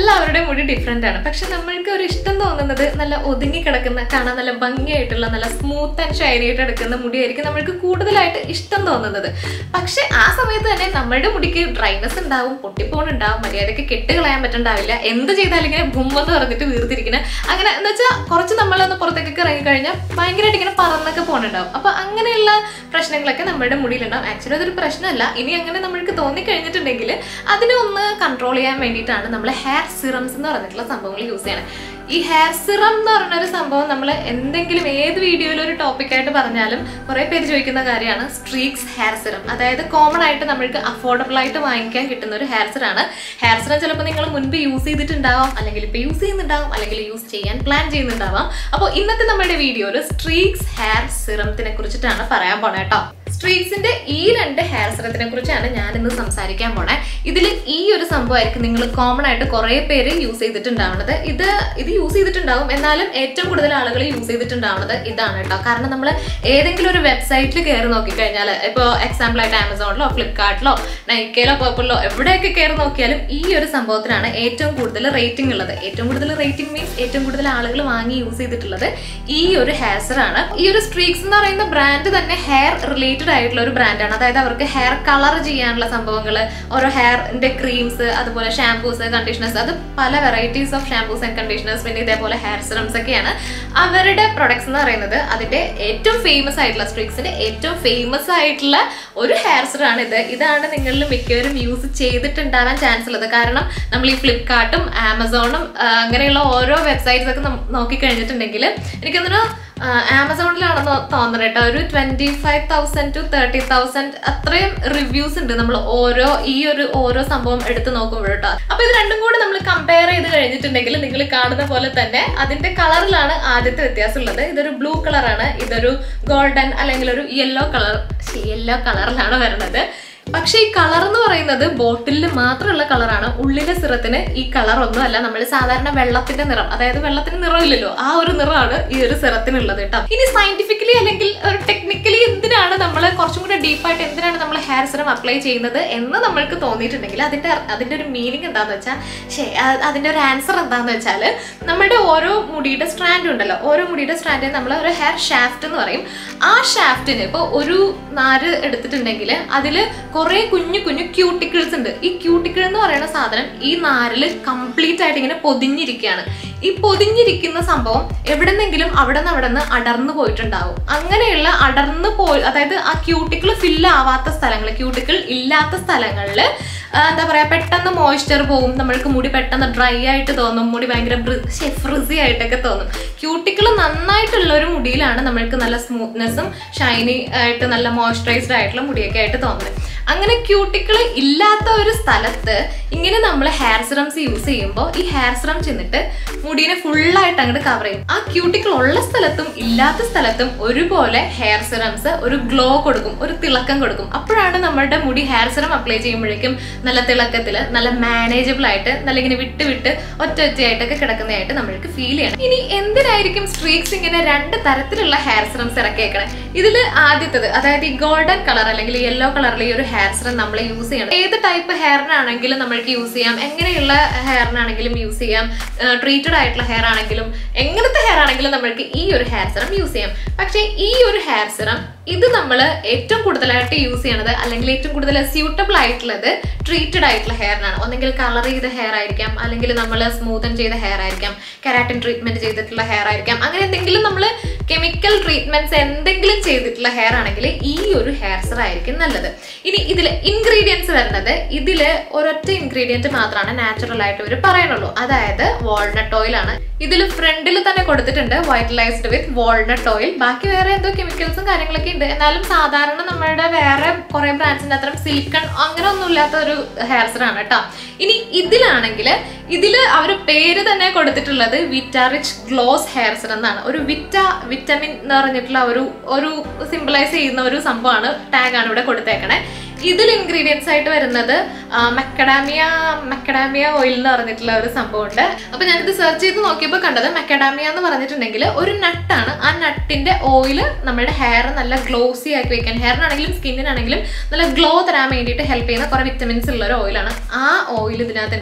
എല്ലാവരുടെയും മുടി ഡിഫറെൻ്റ് ആണ് പക്ഷെ നമ്മൾക്ക് ഒരു ഇഷ്ടം തോന്നുന്നത് നല്ല ഒതുങ്ങി കിടക്കുന്ന കാണാൻ നല്ല ഭംഗിയായിട്ടുള്ള നല്ല സ്മൂത്ത് ആൻഡ് ഷൈനി ആയിട്ട് എടുക്കുന്ന മുടിയായിരിക്കും നമ്മൾക്ക് കൂടുതലായിട്ട് ഇഷ്ടം തോന്നുന്നത് പക്ഷെ ആ സമയത്ത് തന്നെ നമ്മളുടെ മുടിക്ക് ഡ്രൈനെസ് ഉണ്ടാവും പൊട്ടിപ്പോണുണ്ടാവും മര്യാദയ്ക്ക് കെട്ട് കളയാൻ പറ്റുണ്ടാവില്ല എന്ത് ചെയ്താലും ഇങ്ങനെ ബുമ്മെന്ന് പറഞ്ഞിട്ട് വീർത്തിരിക്കുന്ന അങ്ങനെ എന്ന് വെച്ചാൽ കുറച്ച് നമ്മളൊന്ന് പുറത്തേക്കൊക്കെ ഇറങ്ങി കഴിഞ്ഞാൽ ഭയങ്കരമായിട്ട് ഇങ്ങനെ പറന്നൊക്കെ പോകണുണ്ടാവും അപ്പൊ അങ്ങനെയുള്ള പ്രശ്നങ്ങളൊക്കെ നമ്മുടെ മുടിയിലുണ്ടാവും ആക്ച്വലി അതൊരു പ്രശ്നമല്ല ഇനി അങ്ങനെ നമ്മൾക്ക് തോന്നിക്കഴിഞ്ഞിട്ടുണ്ടെങ്കിൽ അതിനെ ഒന്ന് കൺട്രോൾ ചെയ്യാൻ വേണ്ടിയിട്ടാണ് നമ്മൾ ഹെയർ സിറംസ് എന്ന് പറഞ്ഞിട്ടുള്ള സംഭവങ്ങൾ യൂസ് ചെയ്യണത് ഈ ഹെയർ സിറം എന്ന് പറയുന്ന ഒരു സംഭവം നമ്മൾ എന്തെങ്കിലും ഏത് വീഡിയോയിൽ ഒരു ടോപ്പിക്കായിട്ട് പറഞ്ഞാലും കുറേ പേര് ചോദിക്കുന്ന കാര്യമാണ് സ്ട്രീക്സ് ഹെയർ സിറം അതായത് കോമൺ ആയിട്ട് നമ്മൾക്ക് അഫോർഡബിൾ ആയിട്ട് വാങ്ങിക്കാൻ കിട്ടുന്ന ഒരു ഹെയർ സിറാണ് ഹെയർ സിറം ചിലപ്പോൾ നിങ്ങൾ മുൻപ് യൂസ് ചെയ്തിട്ടുണ്ടാവാം അല്ലെങ്കിൽ ഇപ്പോൾ യൂസ് ചെയ്യുന്നുണ്ടാവും അല്ലെങ്കിൽ യൂസ് ചെയ്യാൻ പ്ലാൻ ചെയ്യുന്നുണ്ടാവാം അപ്പോൾ ഇന്നത്തെ നമ്മുടെ വീഡിയോയിൽ സ്ട്രീക്സ് ഹെയർ സിറത്തിനെ കുറിച്ചിട്ടാണ് പറയാൻ പോണേ കേട്ടോ സ്ട്രീക്സിന്റെ ഈ രണ്ട് ഹെയർ സിറത്തിനെ കുറിച്ചാണ് ഞാൻ ഇന്ന് സംസാരിക്കാൻ പോണേ ഇതിൽ ഈ ഒരു സംഭവമായിരിക്കും നിങ്ങൾ കോമൺ ആയിട്ട് കുറേ പേര് യൂസ് ചെയ്തിട്ടുണ്ടാവുന്നത് ഇത് ഇത് യൂസ് ചെയ്തിട്ടുണ്ടാവും എന്നാലും ഏറ്റവും കൂടുതൽ ആളുകൾ യൂസ് ചെയ്തിട്ടുണ്ടാവുന്നത് ഇതാണ് കേട്ടോ കാരണം നമ്മൾ ഏതെങ്കിലും ഒരു വെബ്സൈറ്റിൽ കയറി നോക്കിക്കഴിഞ്ഞാൽ ഇപ്പോൾ എക്സാമ്പിൾ ആയിട്ട് ആമസോണിലോ ഫ്ലിപ്കാർട്ടിലോ നൈക്കയിലോ പേർപ്പിളിലോ എവിടെയൊക്കെ കയറി നോക്കിയാലും ഈ ഒരു സംഭവത്തിനാണ് ഏറ്റവും കൂടുതൽ റേറ്റിംഗ് ഉള്ളത് ഏറ്റവും കൂടുതൽ റേറ്റിംഗ് മീൻസ് ഏറ്റവും കൂടുതൽ ആളുകൾ വാങ്ങി യൂസ് ചെയ്തിട്ടുള്ളത് ഈ ഒരു ഹെയർ സിറാണ് ഈ ഒരു സ്ട്രീക്സ് എന്ന് പറയുന്ന ബ്രാൻഡ് തന്നെ ഹെയർ റിലേറ്റഡ് ആയിട്ടുള്ള ഒരു ബ്രാൻഡാണ് അതായത് അവർക്ക് ഹെയർ കളർ ചെയ്യാനുള്ള സംഭവങ്ങൾ ഓരോ ഹെയറിന്റെ ക്രീംസ് അതുപോലെ ഷാംപൂസ് കണ്ടീഷണേഴ്സ് അത് പല varieties of shampoos and conditioners പിന്നെ ഇതേപോലെ ഹെയർ സിറംസ് ഒക്കെയാണ് അവരുടെ പ്രൊഡക്ട്സ് എന്ന് പറയുന്നത് അതിന്റെ ഏറ്റവും ഫേമസ് ആയിട്ടുള്ള സ്ട്രീക്സിന്റെ ഏറ്റവും ഫേമസ് ആയിട്ടുള്ള ഒരു ഹെയർ സിറാണ് ഇത് ഇതാണ് നിങ്ങളിൽ മിക്കവരും യൂസ് ചെയ്തിട്ടുണ്ടാവാൻ ചാൻസ് ഉള്ളത് കാരണം നമ്മൾ ഈ ഫ്ലിപ്കാർട്ടും ആമസോണും ആ, അങ്ങനെയുള്ള ഓരോ വെബ്സൈറ്റ്സ് ഒക്കെ നം- നോക്കിക്കഴിഞ്ഞിട്ടുണ്ടെങ്കിൽ എനിക്കൊന്നിനു ആമസോണിലാണെന്ന് തോന്നുന്നത് കേട്ടോ ഒരു twenty five thousand to thirty thousand അത്രയും റിവ്യൂസ് ഉണ്ട് നമ്മൾ ഓരോ ഈ ഒരു ഓരോ സംഭവം എടുത്ത് നോക്കുമ്പോൾ കേട്ടോ അപ്പൊ ഇത് രണ്ടും കൂടെ നമ്മൾ കമ്പയർ ചെയ്ത് കഴിഞ്ഞിട്ടുണ്ടെങ്കിൽ നിങ്ങൾ കാണുന്ന പോലെ തന്നെ അതിന്റെ കളറിലാണ് ആദ്യത്തെ വ്യത്യാസം ഉള്ളത് ഇതൊരു ബ്ലൂ കളറാണ് ഇതൊരു ഗോൾഡൻ അല്ലെങ്കിൽ ഒരു യെല്ലോ കളർ യെല്ലോ കളറിലാണ് വരുന്നത് പക്ഷെ ഈ കളർ എന്ന് പറയുന്നത് ബോട്ടിലിൽ മാത്രമുള്ള കളറാണ് ഉള്ളിലെ സിറത്തിന് ഈ കളർ ഒന്നും അല്ല നമ്മൾ സാധാരണ വെള്ളത്തിന്റെ നിറം അതായത് വെള്ളത്തിന് നിറമില്ലല്ലോ ആ ഒരു നിറമാണ് ഈ ഒരു സിറത്തിനുള്ളത് കേട്ടോ ഇനി സയന്റിഫിക്കലി അല്ലെങ്കിൽ ഒരു ടെക്നിക്കലി എന്തിനാണ് നമ്മൾ കുറച്ചും കൂടെ ഡീപ്പായിട്ട് എന്തിനാണ് നമ്മൾ ഹെയർ സിറം അപ്ലൈ ചെയ്യുന്നത് എന്ന് നമ്മൾക്ക് തോന്നിയിട്ടുണ്ടെങ്കിൽ അതിന്റെ അതിന്റെ ഒരു മീനിങ് എന്താന്ന് വെച്ചാൽ ശേ അതിന്റെ ഒരു ആൻസർ എന്താന്ന് വെച്ചാൽ നമ്മുടെ ഓരോ മുടിയുടെ സ്ട്രാൻഡ് ഉണ്ടല്ലോ ഓരോ മുടിയുടെ സ്ട്രാൻഡിന് നമ്മൾ ഒരു ഹെയർ ഷാഫ്റ്റ് എന്ന് പറയും ആ ഷാഫ്റ്റിന് ഇപ്പോൾ ഒരു നാര് എടുത്തിട്ടുണ്ടെങ്കിൽ അതിൽ കുറേ കുഞ്ഞു കുഞ്ഞു ക്യൂട്ടിക്കിൾസ് ഉണ്ട് ഈ ക്യൂട്ടിക്കിൾ എന്ന് പറയുന്ന സാധനം ഈ നാരിൽ കംപ്ലീറ്റ് ആയിട്ട് ഇങ്ങനെ പൊതിഞ്ഞിരിക്കുകയാണ് ഈ പൊതിഞ്ഞിരിക്കുന്ന സംഭവം എവിടെന്നെങ്കിലും അവിടെ നിന്ന് അവിടെ നിന്ന് അടർന്നു പോയിട്ടുണ്ടാവും അങ്ങനെയുള്ള അടർന്നു പോയി അതായത് ആ ക്യൂട്ടിക്കിൾ ഫില്ല് ആവാത്ത സ്ഥലങ്ങൾ ക്യൂട്ടിക്കിൾ ഇല്ലാത്ത സ്ഥലങ്ങളിൽ എന്താ പറയാ പെട്ടെന്ന് മോയ്സ്ചർ പോകും നമ്മൾക്ക് മുടി പെട്ടെന്ന് ഡ്രൈ ആയിട്ട് തോന്നും മുടി ഭയങ്കര ഫ്രിസി ആയിട്ടൊക്കെ തോന്നും ക്യൂട്ടിക്കിൾ നന്നായിട്ടുള്ള ഒരു മുടിയിലാണ് നമ്മൾക്ക് നല്ല സ്മൂത്ത്നെസ്സും ഷൈനി ആയിട്ട് നല്ല മോയ്സ്ചറൈസ്ഡ് ആയിട്ടുള്ള മുടിയൊക്കെ ആയിട്ട് തോന്നുന്നത് അങ്ങനെ ക്യൂട്ടിക്കിൾ ഇല്ലാത്ത ഒരു സ്ഥലത്ത് ഇങ്ങനെ നമ്മൾ ഹെയർ സിറംസ് യൂസ് ചെയ്യുമ്പോൾ ഈ ഹെയർ സിറം ചെന്നിട്ട് മുടീനെ ഫുള്ളായിട്ട് അങ്ങോട്ട് കവർ ചെയ്യും ആ ക്യൂട്ടിക്കിൾ ഉള്ള സ്ഥലത്തും ഇല്ലാത്ത സ്ഥലത്തും ഒരുപോലെ ഹെയർ സിറംസ് ഒരു ഗ്ലോ കൊടുക്കും ഒരു തിളക്കം കൊടുക്കും അപ്പോഴാണ് നമ്മളുടെ മുടി ഹെയർ സിറം അപ്ലൈ ചെയ്യുമ്പോഴേക്കും നല്ല തിളക്കത്തിൽ നല്ല മാനേജബിൾ ആയിട്ട് നല്ല ഇങ്ങനെ വിട്ട് വിട്ട് ഒറ്റ ഒറ്റയായിട്ടൊക്കെ കിടക്കുന്നതായിട്ട് നമ്മൾക്ക് ഫീൽ ചെയ്യണം ഇനി എന്തിനായിരിക്കും സ്ട്രീക്സ് ഇങ്ങനെ രണ്ട് തരത്തിലുള്ള ഹെയർ സിറംസ് ഇറക്കിയേക്കണേ ഇതിൽ ആദ്യത്തത് അതായത് ഈ ഗോൾഡൻ കളർ അല്ലെങ്കിൽ യെല്ലോ കളറിൽ ഈ ഒരു ഹെയർ സിറം നമ്മൾ യൂസ് ചെയ്യണം ഏത് ടൈപ്പ് ഹെയറിനാണെങ്കിലും നമ്മൾക്ക് യൂസ് ചെയ്യാം എങ്ങനെയുള്ള ഹെയറിനാണെങ്കിലും യൂസ് ചെയ്യാം ട്രീറ്റഡ് ആയിട്ടുള്ള ഹെയർ ആണെങ്കിലും എങ്ങനത്തെ ഹെയർ ആണെങ്കിലും നമ്മൾക്ക് ഈ ഒരു ഹെയർ സിറം യൂസ് ചെയ്യാം പക്ഷേ ഈ ഒരു ഹെയർ സിറം ഇത് നമ്മൾ ഏറ്റവും കൂടുതലായിട്ട് യൂസ് ചെയ്യണത് അല്ലെങ്കിൽ ഏറ്റവും കൂടുതൽ സ്യൂട്ടബിൾ ആയിട്ടുള്ളത് ട്രീറ്റഡ് ആയിട്ടുള്ള ഹെയറിനാണ് ഒന്നെങ്കിൽ കളർ ചെയ്ത ഹെയർ ആയിരിക്കാം അല്ലെങ്കിൽ നമ്മൾ സ്മൂത്തൻ ചെയ്ത ഹെയർ ആയിരിക്കാം കെരാറ്റിൻ ട്രീറ്റ്മെന്റ് ചെയ്തിട്ടുള്ള ഹെയർ ആയിരിക്കാം അങ്ങനെ എന്തെങ്കിലും നമ്മൾ കെമിക്കൽ ട്രീറ്റ്മെന്റ്സ് എന്തെങ്കിലും ചെയ്തിട്ടുള്ള ഹെയർ ആണെങ്കിൽ ഈ ഒരു ഹെയർ സിറ ആയിരിക്കും നല്ലത് ഇനി ഇതിൽ ഇൻഗ്രീഡിയൻസ് വരുന്നത് ഇതിൽ ഒരൊറ്റ ഇൻഗ്രീഡിയൻറ്റ് മാത്രമാണ് നാച്ചുറൽ ആയിട്ട് ഇവർ പറയുന്നുള്ളൂ അതായത് വാൾനട്ട് ഓയിൽ ആണ് ഇതിൽ ഫ്രണ്ടിൽ തന്നെ കൊടുത്തിട്ടുണ്ട് വൈറ്റലൈസ്ഡ് വിത്ത് വാൾനട്ട് ഓയിൽ ബാക്കി വേറെ എന്തോ കെമിക്കൽസും കാര്യങ്ങളൊക്കെ ഉണ്ട് എന്നാലും സാധാരണ നമ്മുടെ വേറെ കുറെ ബ്രാൻഡ്സിന്റെ അത്ര സിലിക്കൺ അങ്ങനെ ഒന്നും ഇല്ലാത്ത ഒരു ഹെയർ സിറാണ് കേട്ടോ ഇനി ഇതിലാണെങ്കിൽ ഇതിൽ അവർ പേര് തന്നെ കൊടുത്തിട്ടുള്ളത് വിറ്റ റിച്ച് ഗ്ലോസ് ഹെയർ സിറം എന്നാണ് ഒരു വിറ്റ വിറ്റമിൻ എന്ന് പറഞ്ഞിട്ടുള്ള ഒരു ഒരു സിംബിളൈസ് ചെയ്യുന്ന ഒരു സംഭവമാണ് ടാഗ് ആണ് ഇവിടെ കൊടുത്തേക്കണേ ഇതിൽ ഇൻഗ്രീഡിയൻസ് ആയിട്ട് വരുന്നത് മെക്കഡാമിയ മെക്കഡാമിയ ഓയിൽ എന്ന് പറഞ്ഞിട്ടുള്ള ഒരു സംഭവമുണ്ട് അപ്പൊ ഞാനിത് സെർച്ച് ചെയ്ത് നോക്കിയപ്പോൾ കണ്ടത് മെക്കഡാമിയ എന്ന് പറഞ്ഞിട്ടുണ്ടെങ്കിൽ ഒരു നട്ടാണ് ആ നട്ടിന്റെ ഓയിൽ നമ്മുടെ ഹെയർ നല്ല ഗ്ലോസി ആക്കി വെക്കാൻ ഹെയറിനാണെങ്കിലും സ്കിന്നിനാണെങ്കിലും നല്ല ഗ്ലോ തരാൻ വേണ്ടിയിട്ട് ഹെൽപ്പ് ചെയ്യുന്ന കുറെ വിറ്റമിൻസ് ഉള്ള ഒരു ഓയിലാണ് ആ ഓയിൽ ഇതിനകത്തുണ്ട്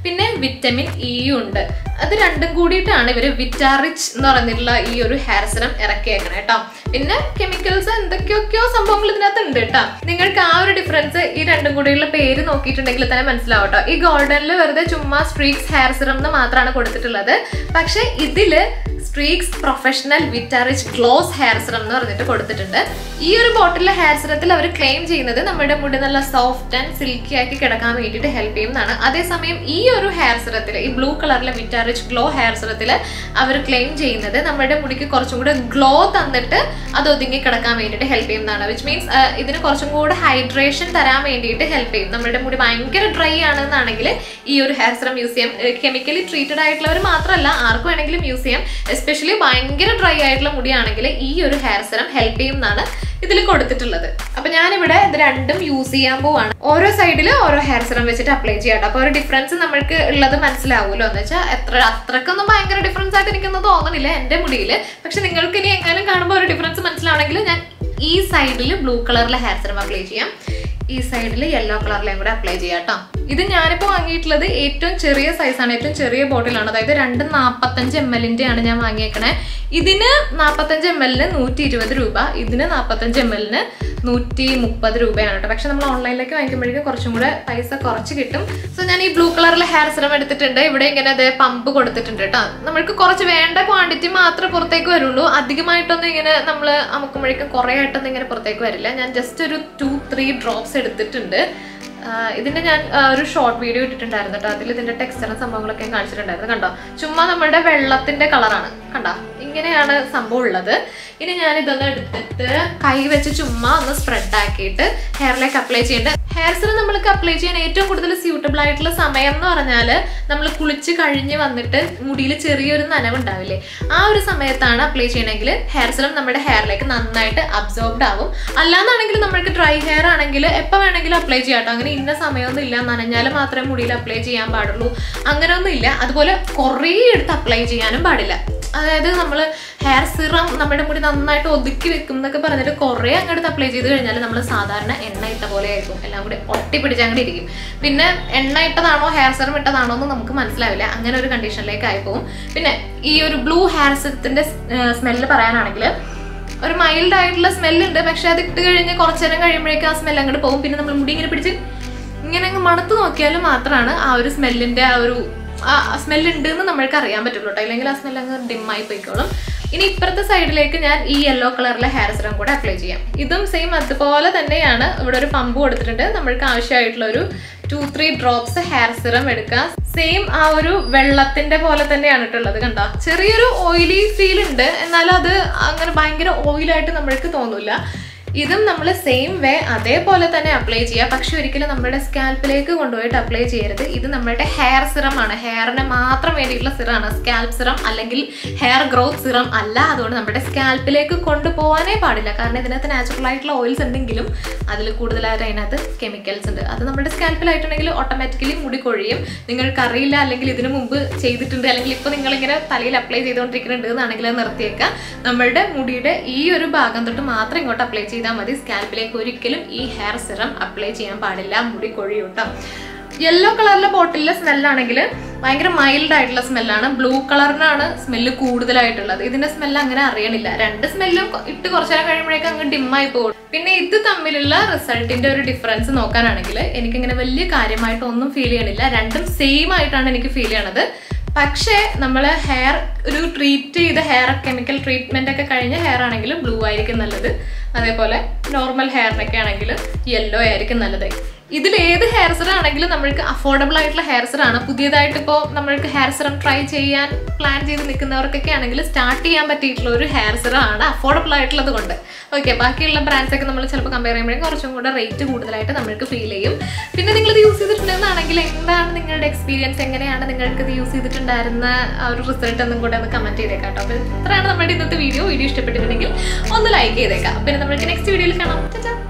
പിന്നെ വിറ്റമിൻ ഇ ഉണ്ട് അത് രണ്ടും കൂടിയിട്ടാണ് ഇവർ വിറ്റാറിച്ച് എന്ന് പറഞ്ഞിട്ടുള്ള ഈ ഒരു ഹെയർ സിറം ഇറക്കിയേക്കണേ കേട്ടോ പിന്നെ കെമിക്കൽസ് എന്തൊക്കെയൊക്കെയോ സംഭവങ്ങൾ ഇതിനകത്ത് ഉണ്ട് കേട്ടോ നിങ്ങൾക്ക് ആ ഒരു ഡിഫറൻസ് ഈ രണ്ടും കൂടിയുള്ള പേര് നോക്കിയിട്ടുണ്ടെങ്കിൽ തന്നെ മനസ്സിലാവും കേട്ടോ ഈ ഗോൾഡനിൽ വെറുതെ ചുമ്മാ സ്ട്രീക്സ് ഹെയർ സിറം എന്ന് മാത്രമാണ് കൊടുത്തിട്ടുള്ളത് പക്ഷെ ഇതില് Streax professional Vitarich gloss hair serum എന്ന് പറഞ്ഞിട്ട് കൊടുത്തിട്ടുണ്ട് ഈ ഒരു ബോട്ടിലെ ഹെയർ സിറത്തിൽ അവർ ക്ലെയിം ചെയ്യുന്നത് നമ്മുടെ മുടി നല്ല സോഫ്റ്റ് ആൻഡ് സിൽക്കി ആക്കി കിടക്കാൻ വേണ്ടിയിട്ട് ഹെൽപ്പ് ചെയ്യുന്നതാണ് അതേസമയം ഈ ഒരു ഹെയർ സിറത്തിൽ ഈ ബ്ലൂ കളറിലെ വിറ്റാറിച്ച് ഗ്ലോ ഹെയർ സിറത്തിൽ അവർ ക്ലെയിം ചെയ്യുന്നത് നമ്മുടെ മുടിക്ക് കുറച്ചും കൂടെ ഗ്ലോ തന്നിട്ട് അത് ഒതുങ്ങി കിടക്കാൻ വേണ്ടിയിട്ട് ഹെൽപ്പ് ചെയ്യുന്നതാണ് വിച്ച് മീൻസ് ഇതിന് കുറച്ചും കൂടെ ഹൈഡ്രേഷൻ തരാൻ വേണ്ടിയിട്ട് ഹെൽപ്പ് ചെയ്യും നമ്മുടെ മുടി ഭയങ്കര ഡ്രൈ ആണെന്നാണെങ്കിൽ ഈ ഒരു ഹെയർ സിറം യൂസ് ചെയ്യാം കെമിക്കലി ട്രീറ്റഡ് ആയിട്ടുള്ളവർ മാത്രമല്ല ആർക്ക് വേണമെങ്കിലും യൂസ് ചെയ്യാം എസ്പെഷ്യലി ഭയങ്കര ഡ്രൈ ആയിട്ടുള്ള മുടിയാണെങ്കിൽ ഈ ഒരു ഹെയർ സിറം ഹെൽപ്പ് ചെയ്യുന്നതാണ് ഇതിൽ കൊടുത്തിട്ടുള്ളത് അപ്പൊ ഞാനിവിടെ ഇത് രണ്ടും യൂസ് ചെയ്യാൻ പോവാണ് ഓരോ സൈഡിൽ ഓരോ ഹെയർ സിറം വെച്ചിട്ട് അപ്ലൈ ചെയ്യാം അപ്പൊ ഒരു ഡിഫറൻസ് നമ്മൾക്ക് ഉള്ളത് മനസ്സിലാവുമല്ലോ എന്ന് വെച്ചാൽ എത്ര അത്രക്കൊന്നും ഭയങ്കര ഡിഫറൻസ് ആയിട്ട് എനിക്കൊന്നും തോന്നുന്നില്ല എന്റെ മുടിയിൽ പക്ഷെ നിങ്ങൾക്ക് ഇനി എങ്ങാനും കാണുമ്പോൾ ഒരു ഡിഫറൻസ് മനസ്സിലാവണമെങ്കിൽ ഞാൻ ഈ സൈഡിൽ ബ്ലൂ കളറിലെ ഹെയർ സിറം അപ്ലൈ ചെയ്യാം ഈ സൈഡിൽ യെല്ലോ കളറിലെയും കൂടെ അപ്ലൈ ചെയ്യാം കേട്ടോ ഇത് ഞാനിപ്പോൾ വാങ്ങിയിട്ടുള്ളത് ഏറ്റവും ചെറിയ സൈസാണ് ഏറ്റവും ചെറിയ ബോട്ടിലാണ് അതായത് രണ്ട് നാൽപ്പത്തഞ്ച് എം എല്ലിൻ്റെ ആണ് ഞാൻ വാങ്ങിയേക്കണേ ഇതിന് നാൽപ്പത്തഞ്ച് എം എല്ലിന് നൂറ്റി ഇരുപത് രൂപ ഇതിന് നാൽപ്പത്തഞ്ച് എം എല്ലിന് നൂറ്റി മുപ്പത് രൂപയാണ് കേട്ടോ പക്ഷെ നമ്മൾ ഓൺലൈനിലേക്ക് വാങ്ങിക്കുമ്പോഴേക്കും കുറച്ചും കൂടെ പൈസ കുറച്ച് കിട്ടും സോ ഞാൻ ഈ ബ്ലൂ കളറിലെ ഹെയർ സിറം എടുത്തിട്ടുണ്ട് ഇവിടെ ഇങ്ങനെ അതേ പമ്പ് കൊടുത്തിട്ടുണ്ട് കേട്ടോ നമ്മൾക്ക് കുറച്ച് വേണ്ട ക്വാണ്ടിറ്റി മാത്രമേ പുറത്തേക്ക് വരുള്ളൂ അധികമായിട്ടൊന്നും ഇങ്ങനെ നമ്മൾ അമുക്കുമ്പോഴേക്കും കുറേ ആയിട്ടൊന്നും ഇങ്ങനെ പുറത്തേക്ക് വരില്ല ഞാൻ ജസ്റ്റ് ഒരു ടു ത്രീ ഡ്രോപ്സ് എടുത്തിട്ടുണ്ട് ആഹ് ഇതിന്റെ ഞാൻ ആഹ് ഒരു ഷോർട്ട് വീഡിയോ ഇട്ടിട്ടുണ്ടായിരുന്നു കേട്ടോ അതിൽ ഇതിന്റെ ടെക്സ്ചറും സംഭവങ്ങളൊക്കെ ഞാൻ കാണിച്ചിട്ടുണ്ടായിരുന്നു കണ്ടോ ചുമ്മാ നമ്മുടെ വെള്ളത്തിന്റെ കളറാണ് കണ്ടോ ഇങ്ങനെയാണ് സംഭവം ഉള്ളത് ഇനി ഞാൻ ഇതൊന്ന് എടുത്തിട്ട് കൈ വെച്ച് ചുമ്മാ ഒന്ന് സ്പ്രെഡ് ആക്കിയിട്ട് ഹെയറിലേക്ക് അപ്ലൈ ചെയ്യേണ്ട ഹെയർ സിറം നമ്മൾക്ക് അപ്ലൈ ചെയ്യാൻ ഏറ്റവും കൂടുതൽ സ്യൂട്ടബിൾ ആയിട്ടുള്ള സമയം എന്ന് പറഞ്ഞാൽ നമ്മൾ കുളിച്ച് കഴിഞ്ഞ് വന്നിട്ട് മുടിയിൽ ചെറിയൊരു നനവുണ്ടാവില്ലേ ആ ഒരു സമയത്താണ് അപ്ലൈ ചെയ്യണമെങ്കിൽ ഹെയർ സിറം നമ്മുടെ ഹെയറിലേക്ക് നന്നായിട്ട് അബ്സോർബ്ഡ് ആവും അല്ലാന്നാണെങ്കിൽ നമ്മൾക്ക് ഡ്രൈ ഹെയർ ആണെങ്കിൽ എപ്പോൾ വേണമെങ്കിലും അപ്ലൈ ചെയ്യാം കേട്ടോ അങ്ങനെ ഇന്ന സമയമൊന്നും ഇല്ല നനഞ്ഞാൽ മാത്രമേ മുടിയിൽ അപ്ലൈ ചെയ്യാൻ പാടുള്ളൂ അങ്ങനെയൊന്നും ഇല്ല അതുപോലെ കുറേ എടുത്ത് അപ്ലൈ ചെയ്യാനും പാടില്ല അതായത് നമ്മൾ ഹെയർ സിറം നമ്മുടെ മുടി നന്നായിട്ട് ഒതുക്കി വെക്കും എന്നൊക്കെ പറഞ്ഞിട്ട് കുറേ അങ്ങോട്ട് അപ്ലൈ ചെയ്ത് കഴിഞ്ഞാൽ നമ്മൾ സാധാരണ എണ്ണ ഇട്ട പോലെ ആയിരിക്കും എല്ലാം കൂടി ഒട്ടിപ്പിടിച്ച് അങ്ങോട്ട് ഇരിക്കും പിന്നെ എണ്ണ ഇട്ടതാണോ ഹെയർ സിറം ഇട്ടതാണോ എന്ന് നമുക്ക് മനസ്സിലാവില്ല അങ്ങനെ ഒരു കണ്ടീഷനിലേക്ക് ആയി പോകും പിന്നെ ഈ ഒരു ബ്ലൂ ഹെയർ സിറത്തിന്റെ സ്മെല്ല് പറയാനാണെങ്കിൽ ഒരു മൈൽഡ് ആയിട്ടുള്ള സ്മെല്ലുണ്ട് പക്ഷെ അത് ഇട്ട് കഴിഞ്ഞ് കുറച്ചു നേരം കഴിയുമ്പോഴേക്കും ആ സ്മെല്ല് അങ്ങോട്ട് പോകും പിന്നെ നമ്മൾ മുടി ഇങ്ങനെ പിടിച്ച് ഇങ്ങനെ അങ്ങ് മണത്ത് നോക്കിയാൽ മാത്രമാണ് ആ ഒരു സ്മെല്ലിന്റെ ആ ഒരു ആ സ്മെല്ല് ഉണ്ട് എന്ന് നമ്മൾക്ക് അറിയാൻ പറ്റുള്ളൂ കേട്ടോ ഇല്ലെങ്കിൽ ആ സ്മെല്ല് അങ്ങ് ഡിമ്മായി പോയിക്കോളും ഇനി ഇപ്പുറത്തെ സൈഡിലേക്ക് ഞാൻ ഈ യെല്ലോ കളറിലെ ഹെയർ സിറം കൂടെ അപ്ലൈ ചെയ്യാം ഇതും സെയിം അതുപോലെ തന്നെയാണ് ഇവിടെ ഒരു പമ്പ് കൊടുത്തിട്ടുണ്ട് നമ്മൾക്ക് ആവശ്യമായിട്ടുള്ള ഒരു two three drops hair serum എടുക്കുക സെയിം ആ ഒരു വെള്ളത്തിന്റെ പോലെ തന്നെയാണ് ഇട്ടുള്ളത് കണ്ടോ ചെറിയൊരു ഓയിലി ഫീൽ ഉണ്ട് എന്നാലും അത് അങ്ങനെ ഭയങ്കര ഓയിലായിട്ട് നമ്മൾക്ക് തോന്നില്ല ഇതും നമ്മൾ സെയിം വേ അതേപോലെ തന്നെ അപ്ലൈ ചെയ്യുക പക്ഷെ ഒരിക്കലും നമ്മുടെ സ്കാൽപ്പിലേക്ക് കൊണ്ടുപോയിട്ട് അപ്ലൈ ചെയ്യരുത് ഇത് നമ്മുടെ ഹെയർ സിറം ആണ് ഹെയറിന് മാത്രം വേണ്ടിയിട്ടുള്ള സിറമാണ് സ്കാൽപ്പ് സിറം അല്ലെങ്കിൽ ഹെയർ ഗ്രോത്ത് സിറം അല്ല അതുകൊണ്ട് നമ്മുടെ സ്കാൽപ്പിലേക്ക് കൊണ്ടുപോകാനേ പാടില്ല കാരണം ഇതിനകത്ത് നാച്ചുറൽ ആയിട്ടുള്ള ഓയിൽസ് എന്തെങ്കിലും അതിൽ കൂടുതലായിട്ട് അതിനകത്ത് കെമിക്കൽസ് ഉണ്ട് അത് നമ്മുടെ സ്കാൽപ്പിലായിട്ടുണ്ടെങ്കിൽ ഓട്ടോമാറ്റിക്കലി മുടി കൊഴിയും നിങ്ങൾക്ക് അറിയില്ല അല്ലെങ്കിൽ ഇതിനു മുമ്പ് ചെയ്തിട്ടുണ്ട് അല്ലെങ്കിൽ ഇപ്പോൾ നിങ്ങളിങ്ങനെ തലയിൽ അപ്ലൈ ചെയ്തുകൊണ്ടിരിക്കുന്നുണ്ട് എന്നാണെങ്കിൽ അത് നിർത്തിയേക്കുക നമ്മളുടെ മുടിയുടെ ഈ ഒരു ഭാഗം തൊട്ട് മാത്രം ഇങ്ങോട്ട് അപ്ലൈ ചെയ്താൽ മതി സ്കാൽപ്പിലേക്ക് ഒരിക്കലും ഈ ഹെയർ സിറം അപ്ലൈ ചെയ്യാൻ പാടില്ല മുടി കൊഴിയും കേട്ടോ യെല്ലോ കളറിലെ ബോട്ടിലെ സ്മെല്ലാണെങ്കിൽ ഭയങ്കര മൈൽഡ് ആയിട്ടുള്ള സ്മെല്ലാണ് ബ്ലൂ കളറിനാണ് സ്മെല്ല് കൂടുതലായിട്ടുള്ളത് ഇതിന്റെ സ്മെല്ല് അങ്ങനെ അറിയണില്ല രണ്ട് സ്മെല്ലും ഇട്ട് കുറച്ചു നേരം കഴിയുമ്പോഴേക്കും അങ്ങ് ഡിമ്മായി പോകും പിന്നെ ഇത് തമ്മിലുള്ള റിസൾട്ടിന്റെ ഒരു ഡിഫറൻസ് നോക്കാനാണെങ്കിൽ എനിക്കിങ്ങനെ വലിയ കാര്യമായിട്ട് ഒന്നും ഫീൽ ചെയ്യണില്ല രണ്ടും സെയിം ആയിട്ടാണ് എനിക്ക് ഫീൽ ചെയ്യണത് പക്ഷേ നമ്മൾ ഹെയർ ഒരു ട്രീറ്റ് ചെയ്ത ഹെയർ കെമിക്കൽ ട്രീറ്റ്മെന്റ് ഒക്കെ കഴിഞ്ഞ ഹെയർ ആണെങ്കിലും ബ്ലൂ ആയിരിക്കും നല്ലത് അതേപോലെ നോർമൽ ഹെയറിനൊക്കെ ആണെങ്കിൽ യെല്ലോ ആയിരിക്കും നല്ലത് ഇതിൽ ഏത് ഹെയർ സിറം ആണെങ്കിലും നമ്മൾക്ക് അഫോർഡബിൾ ആയിട്ടുള്ള ഹെയർ സിറം ആണ് പുതിയതായിട്ട് ഇപ്പോൾ നമ്മൾക്ക് ഹെയർ സിറം ട്രൈ ചെയ്യാൻ പ്ലാൻ ചെയ്ത് നിൽക്കുന്നവർക്കൊക്കെ ആണെങ്കിൽ സ്റ്റാർട്ട് ചെയ്യാൻ പറ്റിയിട്ടുള്ള ഒരു ഹെയർ സിറം ആണ് അഫോർഡബിൾ ആയിട്ടുള്ളത് കൊണ്ട് ഓക്കെ ബാക്കിയുള്ള ബ്രാൻഡ്സ് ഒക്കെ നമ്മൾ ചിലപ്പോൾ കമ്പയർ ചെയ്യുമ്പോഴേക്കും കുറച്ചും കൂടെ റേറ്റ് കൂടുതലായിട്ട് നമ്മൾക്ക് ഫീൽ ചെയ്യും പിന്നെ നിങ്ങളിത് യൂസ് ചെയ്തിട്ടുണ്ടെന്നാണെങ്കിൽ എന്താണ് നിങ്ങളുടെ എക്സ്പീരിയൻസ് എങ്ങനെയാണ് നിങ്ങൾക്ക് ഇത് യൂസ് ചെയ്തിട്ടുണ്ടായിരുന്ന ആ ഒരു റിസൾട്ട് ഒന്നും കൂടെ ഒന്ന് കമന്റ് ചെയ്തേക്കാം കേട്ടോ അപ്പോൾ ഇത്രയാണ് നമ്മുടെ ഇന്നത്തെ വീഡിയോ വീഡിയോ ഇഷ്ടപ്പെട്ടിട്ടുണ്ടെങ്കിൽ ഒന്ന് ലൈക്ക് ചെയ്തേക്കാം പിന്നെ നമ്മൾക്ക് നെക്സ്റ്റ് വീഡിയോയിൽ കാണാം ചാ